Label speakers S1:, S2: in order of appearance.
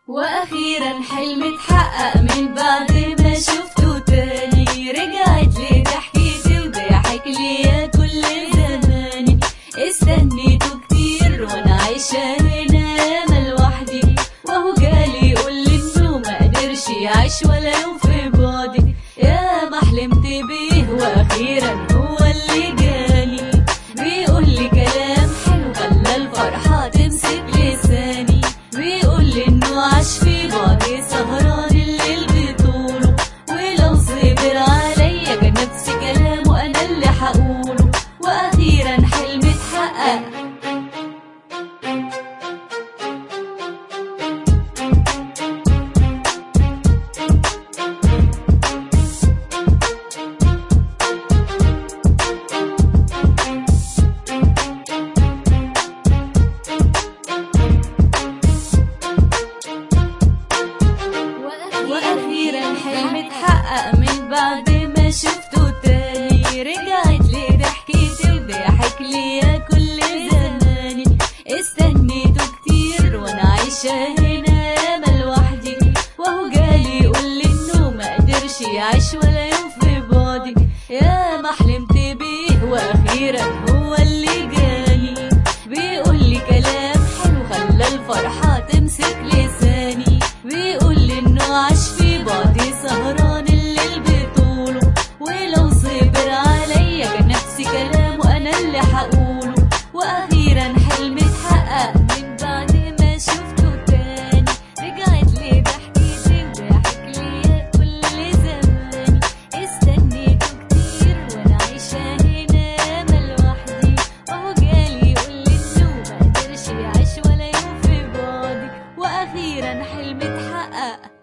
S1: واخيرا حلم اتحقق من بعد ما شفته تاني رجعت لي ضحكتي وضحك لي كل زماني استنيته كتير وانا عايشه هنا ياما لوحدي وهو جالي يقول لي انه ما قدرش يعيش ولا يوم في بعدي يا ما حلمت بيه واخيرا هو اللي جالي بيقول لي كلام حلو خلى الفرحه تمسك لساني بيقول لي انه عاش في بعدي سهران الليل بطوله ولو صبر عليا كان نفس كلامه انا اللي هقوله واخيرا حلمي اتحقق واخيرا حلمي اتحقق من بعد ما شفته تاني رجعت لي ضحكتي وضحك لي كل زماني استنيته كتير وانا عايشه هنا ياما لوحدي وهو جالي يقول لي انه ما قدرش يعيش ولا يوم في بعدي يا ما حلمت بيه واخيرا هو اللي جالي بيقول لي كلام حلو خلى الفرحه تمسك لساني بيقول لي انه عاش في بعدي سهران الليل بطوله ولو صبر عليا كان نفس كلامه انا اللي هقوله واخيرا حلمي اتحقق من بعد ما شفته تاني رجعت لي ضحكتي وضحك لي كل زماني استنيته كتير وانا عايشه هنا ياما لوحدي وهو جالي يقول لي انه ما قدرش يعيش ولا يوم في بعدي واخيرا حلمي اتحقق